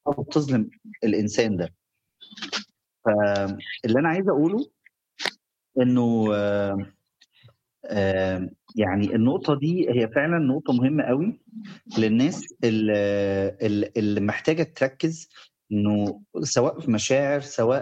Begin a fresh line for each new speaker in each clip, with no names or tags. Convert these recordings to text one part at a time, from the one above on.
وبتظلم الانسان ده فاللي انا عايز اقوله انه آه، آه، يعني النقطه دي هي فعلا نقطه مهمه قوي للناس اللي, اللي محتاجه تركز انه سواء في مشاعر سواء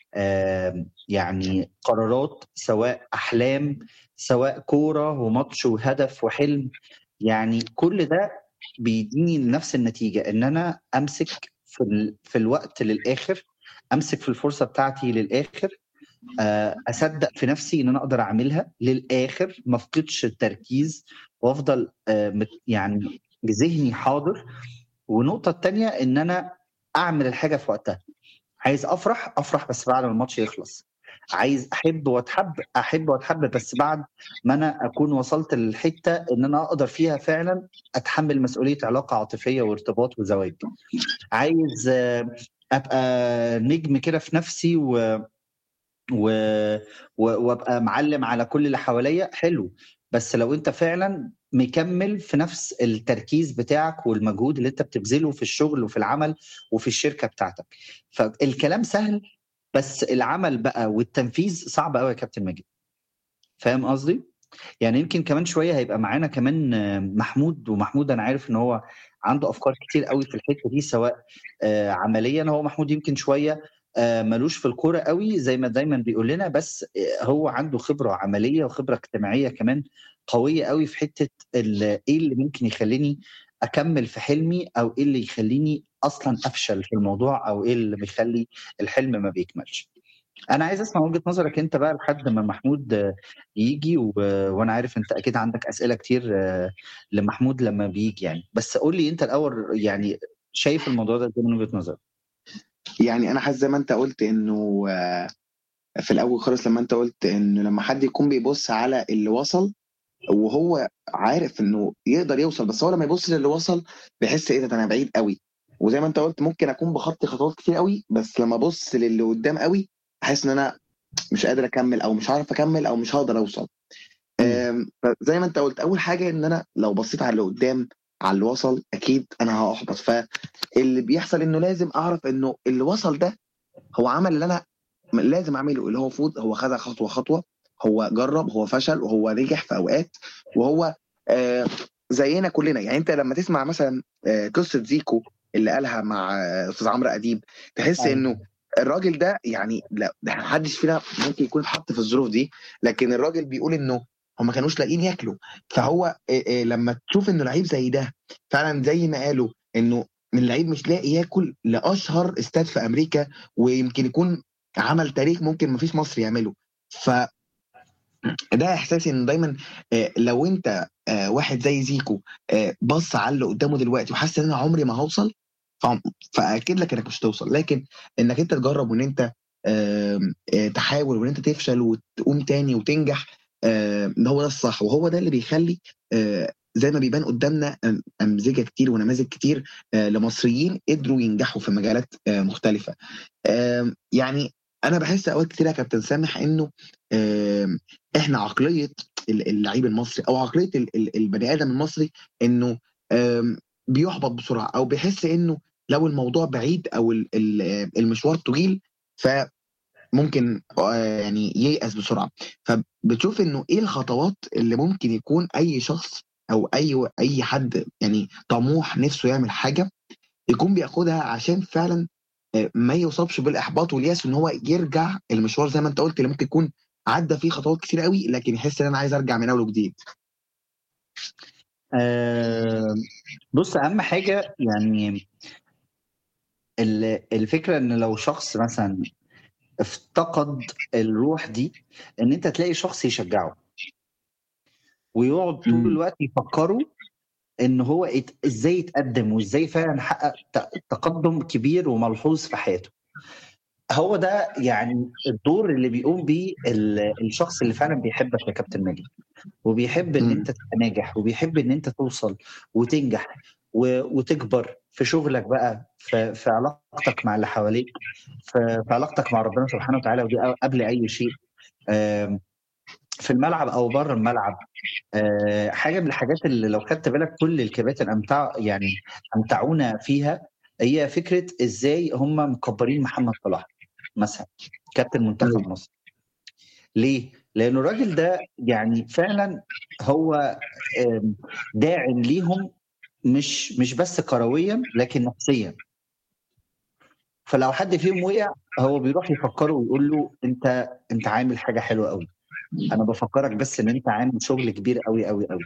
آه، يعني قرارات سواء احلام سواء كوره وماتش وهدف وحلم يعني كل ده بيديني نفس النتيجه ان انا امسك في في الوقت للاخر امسك في الفرصه بتاعتي للاخر آه، اصدق في نفسي ان انا اقدر اعملها للاخر ما افقدش التركيز وافضل آه، يعني ذهني حاضر والنقطه الثانيه ان انا اعمل الحاجه في وقتها عايز افرح افرح بس بعد ما الماتش يخلص عايز احب واتحب احب واتحب بس بعد ما انا اكون وصلت للحته ان انا اقدر فيها فعلا اتحمل مسؤوليه علاقه عاطفيه وارتباط وزواج عايز آه، ابقى نجم كده في نفسي و و... وابقى معلم على كل اللي حواليا حلو بس لو انت فعلا مكمل في نفس التركيز بتاعك والمجهود اللي انت بتبذله في الشغل وفي العمل وفي الشركه بتاعتك فالكلام سهل بس العمل بقى والتنفيذ صعب قوي يا كابتن ماجد فاهم قصدي يعني يمكن كمان شويه هيبقى معانا كمان محمود ومحمود انا عارف ان هو عنده افكار كتير قوي في الحته دي سواء آه، عمليا هو محمود يمكن شويه آه، ملوش في الكوره قوي زي ما دايما بيقول لنا بس آه، هو عنده خبره عمليه وخبره اجتماعيه كمان قويه قوي في حته ايه اللي ممكن يخليني اكمل في حلمي او ايه اللي يخليني اصلا افشل في الموضوع او ايه اللي بيخلي الحلم ما بيكملش انا عايز اسمع وجهه نظرك انت بقى لحد ما محمود يجي و... وانا عارف انت اكيد عندك اسئله كتير لمحمود لما بيجي يعني بس قول لي انت الاول يعني شايف الموضوع ده من وجهه نظرك
يعني انا حاسس زي ما انت قلت انه في الاول خالص لما انت قلت انه لما حد يكون بيبص على اللي وصل وهو عارف انه يقدر يوصل بس هو لما يبص للي وصل بيحس ايه ده انا بعيد قوي وزي ما انت قلت ممكن اكون بخطي خطوات كتير قوي بس لما ابص للي قدام قوي احس ان انا مش قادر اكمل او مش عارف اكمل او مش هقدر اوصل زي ما انت قلت اول حاجه ان انا لو بصيت على اللي قدام على اللي وصل اكيد انا هاحبط فاللي بيحصل انه لازم اعرف انه اللي وصل ده هو عمل اللي انا لازم اعمله اللي هو فوت هو خدها خطوه خطوه هو جرب هو فشل وهو نجح في اوقات وهو آه زينا كلنا يعني انت لما تسمع مثلا آه قصه زيكو اللي قالها مع استاذ عمرو اديب تحس أيوة. انه الراجل ده يعني لا ده محدش فينا ممكن يكون اتحط في الظروف دي لكن الراجل بيقول انه هم ما كانوش لاقيين ياكلوا فهو إيه إيه لما تشوف انه لعيب زي ده فعلا زي ما قالوا انه من لعيب مش لاقي ياكل لاشهر استاد في امريكا ويمكن يكون عمل تاريخ ممكن ما فيش مصري يعمله ف ده احساسي ان دايما لو انت واحد زي زيكو بص على اللي قدامه دلوقتي وحاسس ان انا عمري ما هوصل فاكيد لك انك مش هتوصل لكن انك انت تجرب وان انت تحاول وان انت تفشل وتقوم تاني وتنجح ده هو ده الصح وهو ده اللي بيخلي زي ما بيبان قدامنا امزجه كتير ونماذج كتير لمصريين قدروا ينجحوا في مجالات مختلفه يعني انا بحس اوقات كتير يا كابتن سامح انه احنا عقليه اللعيب المصري او عقليه البني ادم المصري انه بيحبط بسرعه او بيحس انه لو الموضوع بعيد او المشوار طويل فممكن يعني ييأس بسرعه فبتشوف انه ايه الخطوات اللي ممكن يكون اي شخص او اي اي حد يعني طموح نفسه يعمل حاجه يكون بياخدها عشان فعلا ما يوصلش بالاحباط والياس ان هو يرجع المشوار زي ما انت قلت اللي ممكن يكون عدى فيه خطوات كتير قوي لكن يحس ان انا عايز ارجع من اول وجديد
أه بص اهم حاجه يعني الفكره ان لو شخص مثلا افتقد الروح دي ان انت تلاقي شخص يشجعه ويقعد طول الوقت يفكره ان هو ازاي يتقدم وازاي فعلا حقق تقدم كبير وملحوظ في حياته هو ده يعني الدور اللي بيقوم بيه الشخص اللي فعلا بيحبك يا كابتن ماجد وبيحب ان انت تبقى ناجح وبيحب ان انت توصل وتنجح وتكبر في شغلك بقى في, في علاقتك مع اللي حواليك في, في علاقتك مع ربنا سبحانه وتعالى ودي قبل اي شيء في الملعب او بره الملعب حاجه من الحاجات اللي لو خدت بالك كل الكباتن امتع يعني امتعونا فيها هي فكره ازاي هم مكبرين محمد صلاح مثلا كابتن منتخب مصر ليه؟ لأنه الراجل ده يعني فعلا هو داعم ليهم مش مش بس كرويا لكن نفسيا فلو حد فيهم وقع هو بيروح يفكره ويقول له انت انت عامل حاجه حلوه قوي انا بفكرك بس ان انت عامل شغل كبير قوي قوي قوي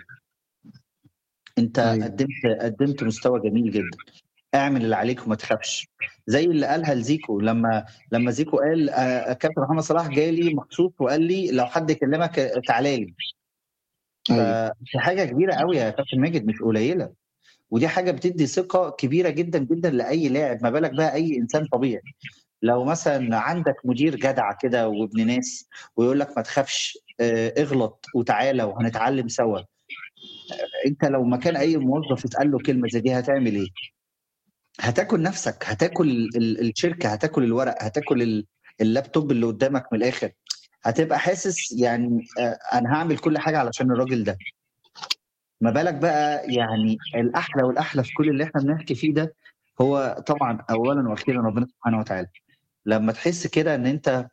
انت
أيوة.
قدمت قدمت مستوى جميل جدا اعمل اللي عليك وما تخافش زي اللي قالها لزيكو لما لما زيكو قال آه، كابتن محمد صلاح جالي مخصوص وقال لي لو حد كلمك تعالى لي
ايوه
فدي حاجه كبيره قوي يا كابتن ماجد مش قليله ودي حاجه بتدي ثقه كبيره جدا جدا لاي لاعب ما بالك بقى اي انسان طبيعي لو مثلا عندك مدير جدع كده وابن ناس ويقول لك ما تخافش آه، اغلط وتعالى وهنتعلم سوا آه، انت لو مكان اي موظف اتقال له كلمه زي دي هتعمل ايه؟ هتاكل نفسك هتاكل ال- الشركه هتاكل الورق هتاكل ال- اللابتوب اللي قدامك من الاخر هتبقى حاسس يعني آه، انا هعمل كل حاجه علشان الراجل ده ما بالك بقى يعني الاحلى والاحلى في كل اللي احنا بنحكي فيه ده هو طبعا اولا واخيرا ربنا سبحانه وتعالى لما تحس كده ان انت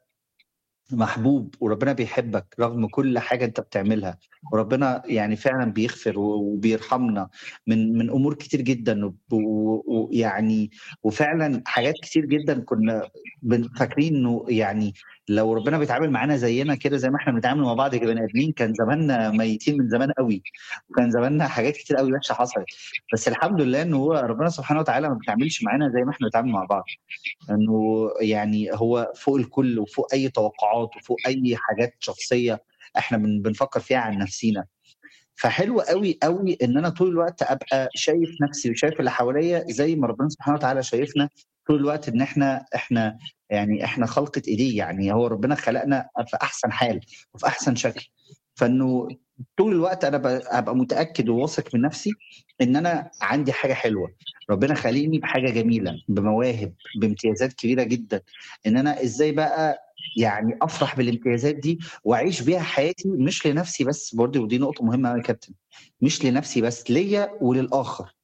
محبوب وربنا بيحبك رغم كل حاجه انت بتعملها وربنا يعني فعلا بيغفر و- وبيرحمنا من من امور كتير جدا وب- و- ويعني وفعلا حاجات كتير جدا كنا بن- فاكرين انه يعني لو ربنا بيتعامل معانا زينا كده زي ما احنا بنتعامل مع بعض كبني ادمين كان زماننا ميتين من زمان قوي وكان زماننا حاجات كتير قوي وحشه حصلت بس الحمد لله ان هو ربنا سبحانه وتعالى ما بيتعاملش معانا زي ما احنا بنتعامل مع بعض انه يعني هو فوق الكل وفوق اي توقعات وفوق اي حاجات شخصيه احنا بن- بنفكر فيها عن نفسينا فحلو قوي قوي ان انا طول الوقت ابقى شايف نفسي وشايف اللي حواليا زي ما ربنا سبحانه وتعالى شايفنا طول الوقت ان احنا احنا يعني احنا خلقة ايديه يعني هو ربنا خلقنا في احسن حال وفي احسن شكل فانه طول الوقت انا ب- ابقى متاكد وواثق من نفسي ان انا عندي حاجه حلوه ربنا خليني بحاجه جميله بمواهب بامتيازات كبيره جدا ان انا ازاي بقى يعني افرح بالامتيازات دي واعيش بيها حياتي مش لنفسي بس برضه ودي نقطه مهمه قوي يا كابتن مش لنفسي بس ليا وللاخر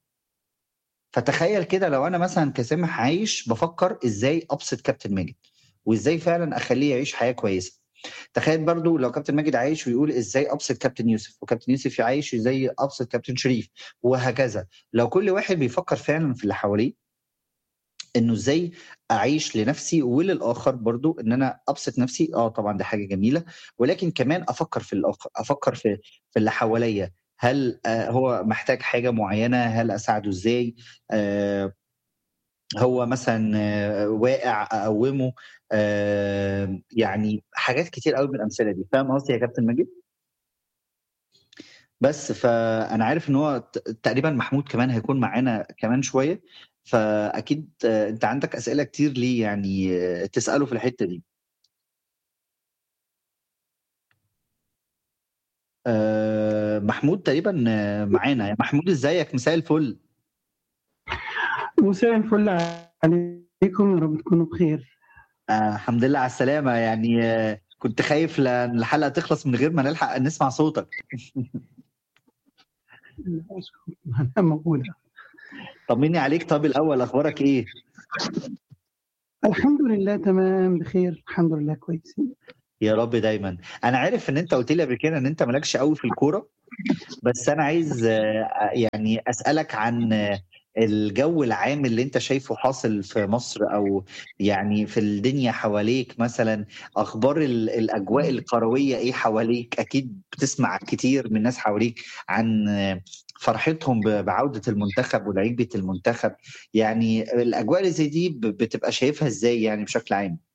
فتخيل كده لو انا مثلا كسامح عايش بفكر ازاي ابسط كابتن ماجد وازاي فعلا اخليه يعيش حياه كويسه تخيل برضو لو كابتن ماجد عايش ويقول ازاي ابسط كابتن يوسف وكابتن يوسف عايش ازاي ابسط كابتن شريف وهكذا لو كل واحد بيفكر فعلا في اللي حواليه انه ازاي اعيش لنفسي وللاخر برضو ان انا ابسط نفسي اه طبعا دي حاجه جميله ولكن كمان افكر في الاخر افكر في في اللي حواليا هل آه هو محتاج حاجه معينه هل اساعده ازاي آه هو مثلا آه، واقع اقومه آه، يعني حاجات كتير قوي من الامثله دي فاهم قصدي يا كابتن ماجد بس فانا عارف ان هو ت- تقريبا محمود كمان هيكون معانا كمان شويه فاكيد آه، انت عندك اسئله كتير ليه يعني آه، تساله في الحته دي آه، محمود تقريبا آه، معانا يا محمود ازيك مساء الفل
مساء الفل عليكم يا رب تكونوا بخير
آه، الحمد لله على السلامه يعني آه، كنت خايف لان الحلقه تخلص من غير ما نلحق نسمع صوتك
انا موجوده
طمني عليك طب الاول اخبارك ايه
الحمد لله تمام بخير الحمد لله كويسين
يا رب دايما انا عارف ان انت قلت لي قبل كده ان انت مالكش قوي في الكوره بس انا عايز آه، يعني اسالك عن آه، الجو العام اللي انت شايفه حاصل في مصر او يعني في الدنيا حواليك مثلا اخبار ال- الاجواء الكرويه ايه حواليك اكيد بتسمع كتير من ناس حواليك عن آه، فرحتهم ب- بعوده المنتخب ولعيبه المنتخب يعني الاجواء اللي زي دي ب- بتبقى شايفها ازاي يعني بشكل عام